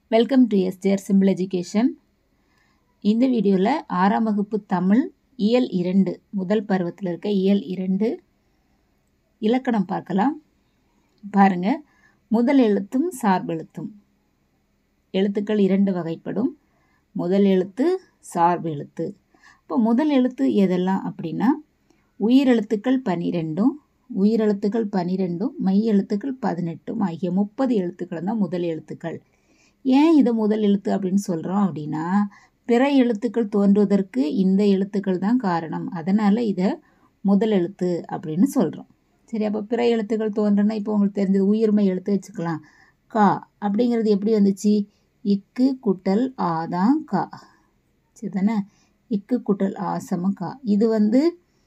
welcome to SJR simple education இந்த வீடியோவில் ஆறாம் வகுப்பு தமிழ் இயல் இரண்டு முதல் பருவத்தில் இருக்க இயல் இரண்டு இலக்கணம் பார்க்கலாம் பாருங்க முதல் எழுத்தும் சார்பெழுத்தும் எழுத்துக்கள் இரண்டு வகைப்படும் முதல் எழுத்து சார்பு எழுத்து இப்போ முதல் எழுத்து எதெல்லாம் அப்படின்னா உயிரெழுத்துக்கள் பனிரெண்டும் உயிரெழுத்துக்கள் பனிரெண்டும் மெய் எழுத்துக்கள் பதினெட்டும் ஆகிய முப்பது எழுத்துக்கள் தான் முதல் எழுத்துக்கள் ஏன் இதை முதல் எழுத்து அப்படின்னு சொல்கிறோம் அப்படின்னா பிற எழுத்துக்கள் தோன்றுவதற்கு இந்த எழுத்துக்கள் தான் காரணம் அதனால் இதை முதல் எழுத்து அப்படின்னு சொல்கிறோம் சரி அப்போ பிற எழுத்துக்கள் தோன்றுனா இப்போ உங்களுக்கு தெரிஞ்சது உயிர்மை எழுத்து வச்சுக்கலாம் கா அப்படிங்கிறது எப்படி வந்துச்சு இக்கு குட்டல் ஆதான் கா சரி தானே இக்கு குட்டல் ஆசம கா இது வந்து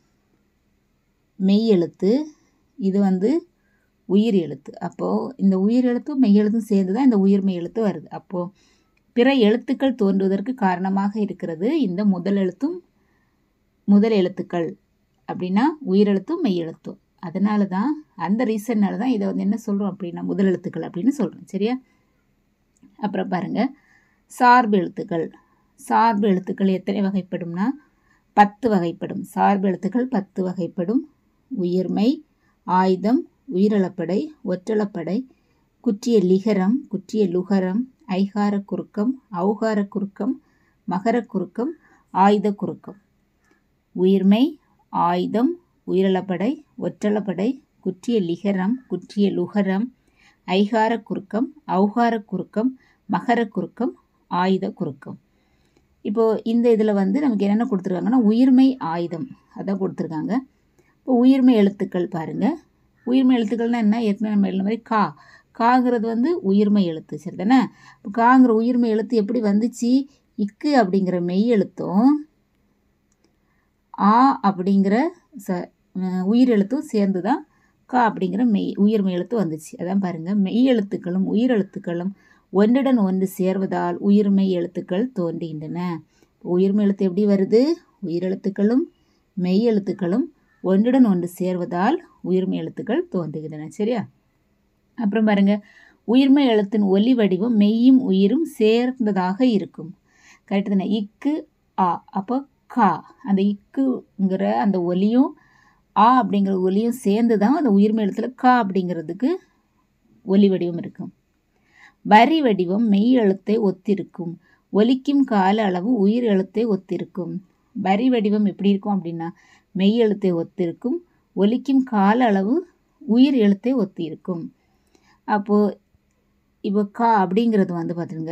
மெய் எழுத்து இது வந்து உயிர் எழுத்து அப்போது இந்த உயிர் எழுத்தும் மெய் எழுத்தும் சேர்ந்து தான் இந்த உயிர்மெய் எழுத்து வருது அப்போது பிற எழுத்துக்கள் தோன்றுவதற்கு காரணமாக இருக்கிறது இந்த முதல் எழுத்தும் முதல் எழுத்துக்கள் அப்படின்னா உயிரெழுத்தும் மெய் எழுத்தும் அதனால தான் அந்த ரீசன்னால தான் இதை வந்து என்ன சொல்கிறோம் அப்படின்னா முதல் எழுத்துக்கள் அப்படின்னு சொல்கிறோம் சரியா அப்புறம் பாருங்கள் சார்பு எழுத்துக்கள் சார்பு எழுத்துக்கள் எத்தனை வகைப்படும்னா பத்து வகைப்படும் சார்பு எழுத்துக்கள் பத்து வகைப்படும் உயிர்மை ஆயுதம் உயிரளப்படை ஒற்றளப்படை குற்றிய லிகரம் குற்றிய லுகரம் ஐகார குறுக்கம் ஔகார குறுக்கம் மகர குறுக்கம் ஆயுத குறுக்கம் உயிர்மை ஆயுதம் உயிரளப்படை ஒற்றளப்படை குற்றிய லிகரம் குற்றிய லுகரம் ஐகார குறுக்கம் ஔகார குறுக்கம் மகர குறுக்கம் ஆயுத குறுக்கம் இப்போது இந்த இதில் வந்து நமக்கு என்னென்ன கொடுத்துருக்காங்கன்னா உயிர்மை ஆயுதம் அதான் கொடுத்துருக்காங்க இப்போ உயிர்மை எழுத்துக்கள் பாருங்கள் உயிர்மை எழுத்துக்கள்னால் என்ன ஏற்கனவே நம்ம எழுதுன மாதிரி கா காங்கிறது வந்து உயிர்மை எழுத்து சரி தானே இப்போ காங்கிற உயிர்மை எழுத்து எப்படி வந்துச்சு இக்கு அப்படிங்கிற மெய் எழுத்தும் ஆ அப்படிங்கிற ச உயிர் எழுத்தும் சேர்ந்து தான் கா அப்படிங்கிற மெய் உயிர்மை எழுத்து வந்துச்சு அதான் பாருங்கள் மெய் எழுத்துக்களும் உயிர் எழுத்துக்களும் ஒன்றுடன் ஒன்று சேர்வதால் உயிர்மை எழுத்துக்கள் தோன்றுகின்றன உயிர்மை எழுத்து எப்படி வருது உயிரெழுத்துக்களும் மெய் எழுத்துக்களும் ஒன்றுடன் ஒன்று சேர்வதால் உயிர்மை எழுத்துக்கள் தோன்றுகின்றன சரியா அப்புறம் பாருங்க உயிர்மை எழுத்தின் ஒலி வடிவம் மெய்யும் உயிரும் சேர்ந்ததாக இருக்கும் கரெக்டு தானே இக்கு ஆ அப்போ கா அந்த இக்குங்கிற அந்த ஒலியும் ஆ அப்படிங்கிற ஒலியும் சேர்ந்து தான் அந்த உயிர்மை எழுத்தில் கா அப்படிங்கிறதுக்கு ஒலி வடிவம் இருக்கும் வரி வடிவம் மெய் எழுத்தை ஒத்திருக்கும் ஒலிக்கும் கால அளவு உயிர் எழுத்தை ஒத்திருக்கும் வரி வடிவம் எப்படி இருக்கும் அப்படின்னா மெய் எழுத்தை ஒத்திருக்கும் ஒலிக்கும் கால அளவு உயிர் எழுத்தை ஒத்தி இருக்கும் அப்போது இப்போ கா அப்படிங்கிறது வந்து பார்த்துருங்க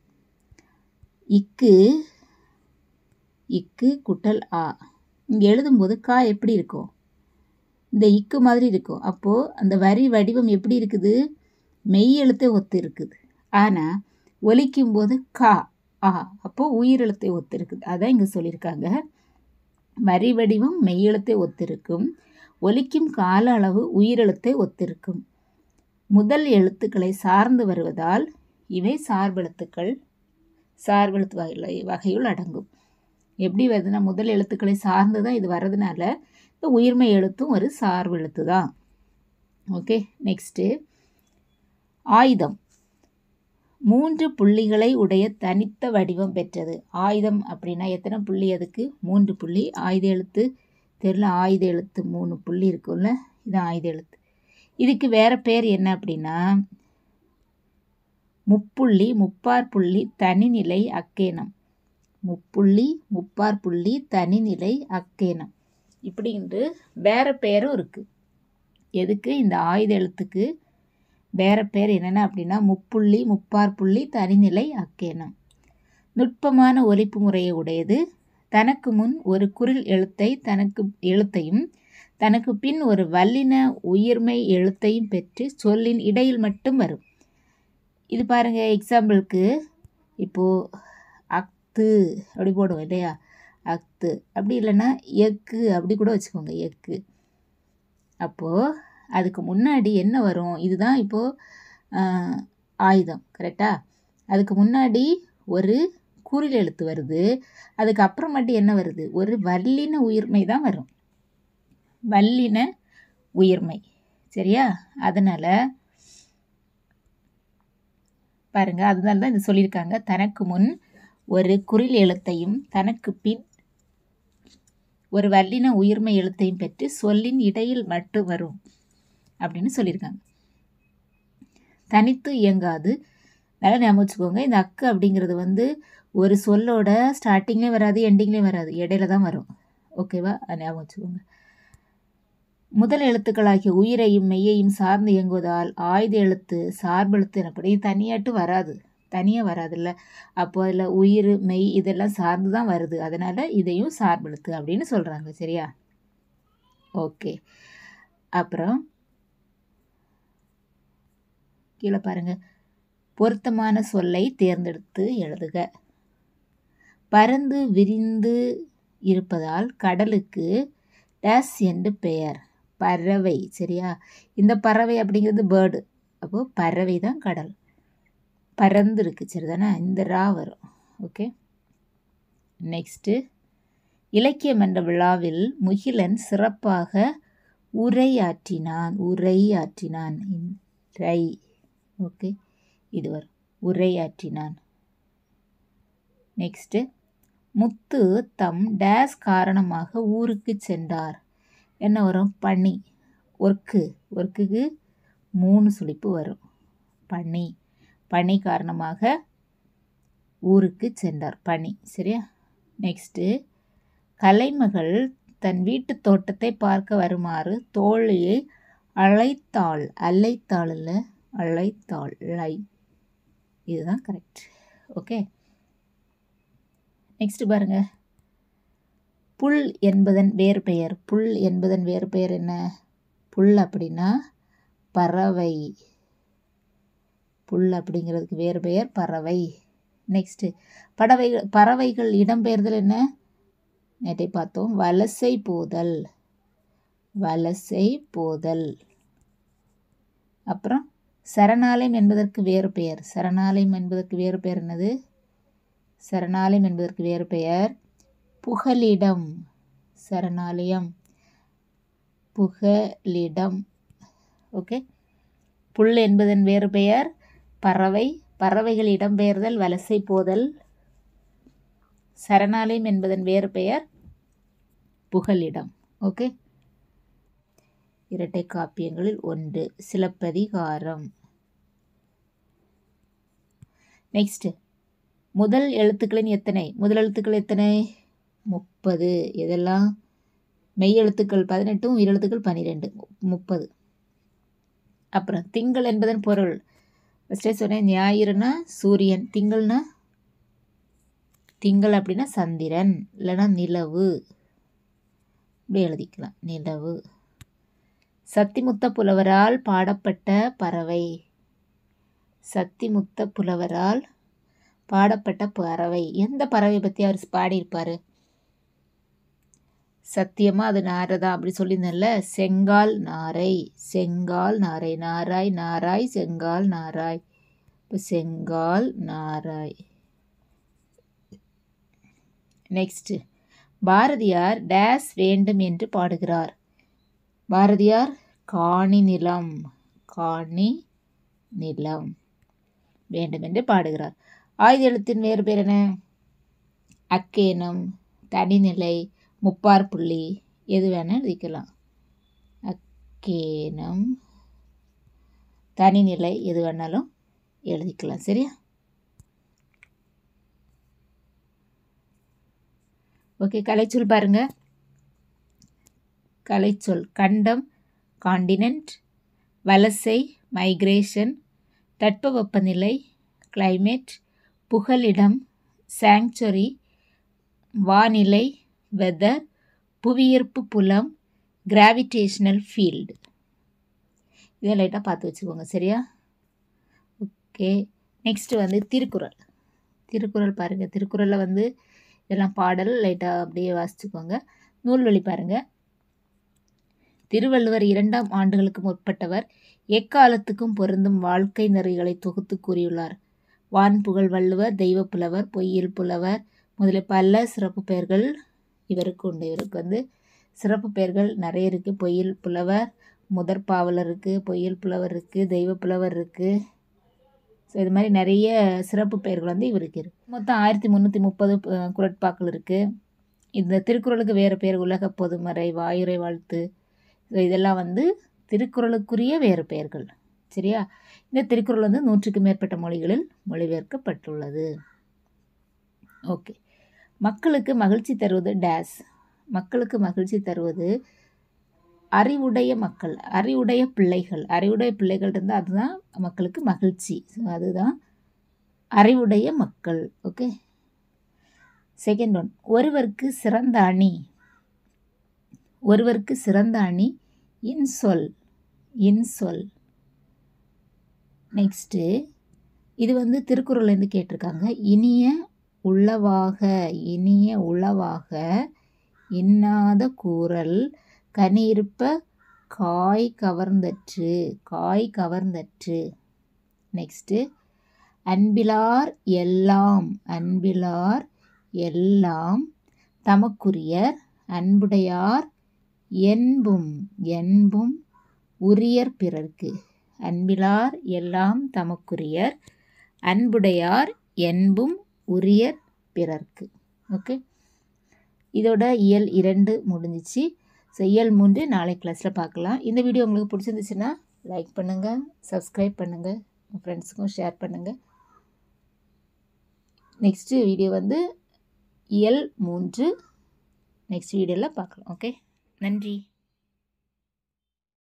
இக்கு இக்கு குட்டல் ஆ இங்கே எழுதும்போது கா எப்படி இருக்கும் இந்த இக்கு மாதிரி இருக்கும் அப்போது அந்த வரி வடிவம் எப்படி இருக்குது மெய் எழுத்தை ஒத்து இருக்குது ஆனால் ஒலிக்கும் போது கா ஆ அப்போது உயிரெழுத்தை ஒத்து இருக்குது அதான் இங்கே சொல்லியிருக்காங்க வரி வடிவம் மெய்யெழுத்தை ஒத்திருக்கும் ஒலிக்கும் கால அளவு உயிரெழுத்தை ஒத்திருக்கும் முதல் எழுத்துக்களை சார்ந்து வருவதால் இவை சார்பெழுத்துக்கள் சார்பெழுத்து வகை வகையுள் அடங்கும் எப்படி வருதுன்னா முதல் எழுத்துக்களை சார்ந்து தான் இது வர்றதுனால இந்த உயிர்மை எழுத்தும் ஒரு சார்பெழுத்து தான் ஓகே நெக்ஸ்ட்டு ஆயுதம் மூன்று புள்ளிகளை உடைய தனித்த வடிவம் பெற்றது ஆயுதம் அப்படின்னா எத்தனை புள்ளி அதுக்கு மூன்று புள்ளி ஆயுத எழுத்து தெரியல ஆயுத எழுத்து மூணு புள்ளி இருக்கும்ல இது ஆயுத எழுத்து இதுக்கு வேறு பேர் என்ன அப்படின்னா முப்புள்ளி முப்பார் புள்ளி தனிநிலை அக்கேனம் முப்புள்ளி முப்பார் புள்ளி தனிநிலை அக்கேனம் இப்படின்ட்டு வேறு பேரும் இருக்குது எதுக்கு இந்த ஆயுத எழுத்துக்கு வேறு பேர் என்னென்ன அப்படின்னா முப்புள்ளி முப்பார் புள்ளி தனிநிலை அக்கேனம் நுட்பமான ஒலிப்பு முறையை உடையது தனக்கு முன் ஒரு குரில் எழுத்தை தனக்கு எழுத்தையும் தனக்கு பின் ஒரு வல்லின உயிர்மை எழுத்தையும் பெற்று சொல்லின் இடையில் மட்டும் வரும் இது பாருங்க எக்ஸாம்பிளுக்கு இப்போது அக்து அப்படி போடுவோம் இல்லையா அக்து அப்படி இல்லைன்னா எக்கு அப்படி கூட வச்சுக்கோங்க எக்கு அப்போது அதுக்கு முன்னாடி என்ன வரும் இதுதான் இப்போது ஆயுதம் கரெக்டாக அதுக்கு முன்னாடி ஒரு குறில் எழுத்து வருது அதுக்கு அப்புறமாட்டி என்ன வருது ஒரு வல்லின உயிர்மை தான் வரும் வல்லின உயிர்மை சரியா அதனால் பாருங்க அதனால தான் இது சொல்லியிருக்காங்க தனக்கு முன் ஒரு குறில் எழுத்தையும் தனக்கு பின் ஒரு வல்லின உயிர்மை எழுத்தையும் பெற்று சொல்லின் இடையில் மட்டும் வரும் அப்படின்னு சொல்லியிருக்காங்க தனித்து இயங்காது நல்லா ஞாபகம் வச்சுக்கோங்க இந்த அக்கு அப்படிங்கிறது வந்து ஒரு சொல்லோட ஸ்டார்டிங்லேயும் வராது எண்டிங்லேயும் வராது இடையில தான் வரும் ஓகேவா அது ஞாபகம் வச்சுக்கோங்க முதல் எழுத்துக்களாகிய உயிரையும் மெய்யையும் சார்ந்து இயங்குவதால் ஆயுத எழுத்து சார்பெழுத்து எனப்படும் இது தனியாட்டு வராது தனியாக வராதுல்ல அப்போ அதில் உயிர் மெய் இதெல்லாம் சார்ந்து தான் வருது அதனால் இதையும் சார்பெழுத்து அப்படின்னு சொல்கிறாங்க சரியா ஓகே அப்புறம் கீழே பாருங்க பொருத்தமான சொல்லை தேர்ந்தெடுத்து எழுதுக பறந்து விரிந்து இருப்பதால் கடலுக்கு டேஸ் என்று பெயர் பறவை சரியா இந்த பறவை அப்படிங்கிறது பேர்டு அப்போது பறவை தான் கடல் பறந்து இருக்கு சரிதானே இந்த ரா வரும் ஓகே நெக்ஸ்ட்டு இலக்கியம் என்ற விழாவில் முகிலன் சிறப்பாக உரையாற்றினான் உரையாற்றினான் ரை ஓகே இது வரும் உரையாற்றினான் நெக்ஸ்ட்டு முத்து தம் டேஸ் காரணமாக ஊருக்கு சென்றார் என்ன வரும் பனி ஒர்க்கு ஒர்க்குக்கு மூணு சுழிப்பு வரும் பனி பனி காரணமாக ஊருக்கு சென்றார் பனி சரியா நெக்ஸ்ட்டு கலைமகள் தன் வீட்டு தோட்டத்தை பார்க்க வருமாறு தோழியை அழைத்தாள் அழைத்தாள் இல்லை அழைத்தாள் லை இதுதான் கரெக்ட் ஓகே நெக்ஸ்ட் பாருங்க புல் என்பதன் வேறு பெயர் புல் என்பதன் வேறு பெயர் என்ன புல் அப்படின்னா பறவை புல் அப்படிங்கிறதுக்கு வேறு பெயர் பறவை நெக்ஸ்ட்டு பறவைகள் பறவைகள் இடம்பெயர்தல் என்ன நேற்றை பார்த்தோம் வலசை போதல் வலசை போதல் அப்புறம் சரணாலயம் என்பதற்கு வேறு பெயர் சரணாலயம் என்பதற்கு வேறு பெயர் என்னது சரணாலயம் என்பதற்கு வேறு பெயர் புகலிடம் சரணாலயம் புகலிடம் ஓகே புல் என்பதன் வேறு பெயர் பறவை பறவைகள் இடம்பெயர்தல் வலசை போதல் சரணாலயம் என்பதன் வேறு பெயர் புகலிடம் ஓகே இரட்டை காப்பியங்களில் ஒன்று சிலப்பதிகாரம் நெக்ஸ்ட் முதல் எழுத்துக்களின் எத்தனை முதல் எழுத்துக்கள் எத்தனை முப்பது இதெல்லாம் மெய் எழுத்துக்கள் பதினெட்டும் உயிரெழுத்துக்கள் பன்னிரெண்டு முப்பது அப்புறம் திங்கள் என்பதன் பொருள் ஃபஸ்ட்டே சொன்னேன் ஞாயிறுனா சூரியன் திங்கள்னா திங்கள் அப்படின்னா சந்திரன் இல்லைன்னா நிலவு இப்படி எழுதிக்கலாம் நிலவு சத்திமுத்த புலவரால் பாடப்பட்ட பறவை சத்திமுத்த புலவரால் பாடப்பட்ட பறவை எந்த பறவை பற்றி அவர் பாடியிருப்பார் சத்தியமாக அது நாரதா அப்படி சொல்லியிருந்தேன்ல செங்கால் நாரை செங்கால் நாரை நாராய் நாராய் செங்கால் நாராய் இப்போ செங்கால் நாராய் நெக்ஸ்ட்டு பாரதியார் டேஸ் வேண்டும் என்று பாடுகிறார் பாரதியார் காணி நிலம் காணி நிலம் வேண்டும் என்று பாடுகிறார் ஆயுத எழுத்தின் வேறு பேர் என்ன அக்கேனம் தனிநிலை முப்பார் புள்ளி எது வேணால் எழுதிக்கலாம் அக்கேனம் தனிநிலை எது வேணாலும் எழுதிக்கலாம் சரியா ஓகே கலைச்சொல் பாருங்க கலைச்சொல் கண்டம் காண்டினென்ட் வலசை மைக்ரேஷன் தட்பவெப்பநிலை கிளைமேட் புகலிடம் சாங்சுரி வானிலை வெதர் புவியீர்ப்பு புலம் கிராவிடேஷனல் ஃபீல்டு இதை லைட்டாக பார்த்து வச்சுக்கோங்க சரியா ஓகே நெக்ஸ்ட்டு வந்து திருக்குறள் திருக்குறள் பாருங்கள் திருக்குறளில் வந்து இதெல்லாம் பாடல் லைட்டாக அப்படியே வாசிச்சுக்கோங்க நூல்வழி பாருங்கள் திருவள்ளுவர் இரண்டாம் ஆண்டுகளுக்கு முற்பட்டவர் எக்காலத்துக்கும் பொருந்தும் வாழ்க்கை நெறிகளை தொகுத்து கூறியுள்ளார் வான் புகழ் வள்ளுவர் தெய்வ புலவர் பொய்யில் புலவர் முதலிய பல சிறப்பு பெயர்கள் இவருக்கு உண்டு இவருக்கு வந்து சிறப்பு பெயர்கள் நிறைய இருக்குது பொய்யில் புலவர் முதற் பாவலர் இருக்குது பொய்யில் புலவர் இருக்குது தெய்வ புலவர் இருக்குது ஸோ இது மாதிரி நிறைய சிறப்பு பெயர்கள் வந்து இவருக்கு இருக்குது மொத்தம் ஆயிரத்தி முந்நூற்றி முப்பது குரட்பாக்கள் இருக்குது இந்த திருக்குறளுக்கு வேறு பேர் உலக பொதுமறை வாயுரை வாழ்த்து ஸோ இதெல்லாம் வந்து திருக்குறளுக்குரிய வேறு பெயர்கள் சரியா இந்த திருக்குறள் வந்து நூற்றுக்கு மேற்பட்ட மொழிகளில் மொழிபெயர்க்கப்பட்டுள்ளது ஓகே மக்களுக்கு மகிழ்ச்சி தருவது டேஸ் மக்களுக்கு மகிழ்ச்சி தருவது அறிவுடைய மக்கள் அறிவுடைய பிள்ளைகள் அறிவுடைய பிள்ளைகள் இருந்தால் அதுதான் மக்களுக்கு மகிழ்ச்சி ஸோ அதுதான் அறிவுடைய மக்கள் ஓகே செகண்ட் ஒன் ஒருவருக்கு சிறந்த அணி ஒருவருக்கு சிறந்த அணி இன்சொல் இன்சொல் நெக்ஸ்ட்டு இது வந்து திருக்குறள்லேருந்து கேட்டிருக்காங்க இனிய உள்ளவாக இனிய உளவாக இன்னாத கூறல் கனியிருப்ப காய் கவர்ந்தற்று காய் கவர்ந்தற்று நெக்ஸ்ட்டு அன்பிலார் எல்லாம் அன்பிலார் எல்லாம் தமக்குரியர் அன்புடையார் என்பும் என்பும் உரியர் பிறர்க்கு அன்பிலார் எல்லாம் தமக்குரியர் அன்புடையார் என்பும் உரியர் பிறர்க்கு ஓகே இதோட இயல் இரண்டு முடிஞ்சிச்சு ஸோ இயல் மூன்று நாளை கிளாஸில் பார்க்கலாம் இந்த வீடியோ உங்களுக்கு பிடிச்சிருந்துச்சுன்னா லைக் பண்ணுங்கள் சப்ஸ்கிரைப் பண்ணுங்கள் உங்கள் ஃப்ரெண்ட்ஸுக்கும் ஷேர் பண்ணுங்கள் நெக்ஸ்ட்டு வீடியோ வந்து இயல் மூன்று நெக்ஸ்ட் வீடியோவில் பார்க்கலாம் ஓகே நன்றி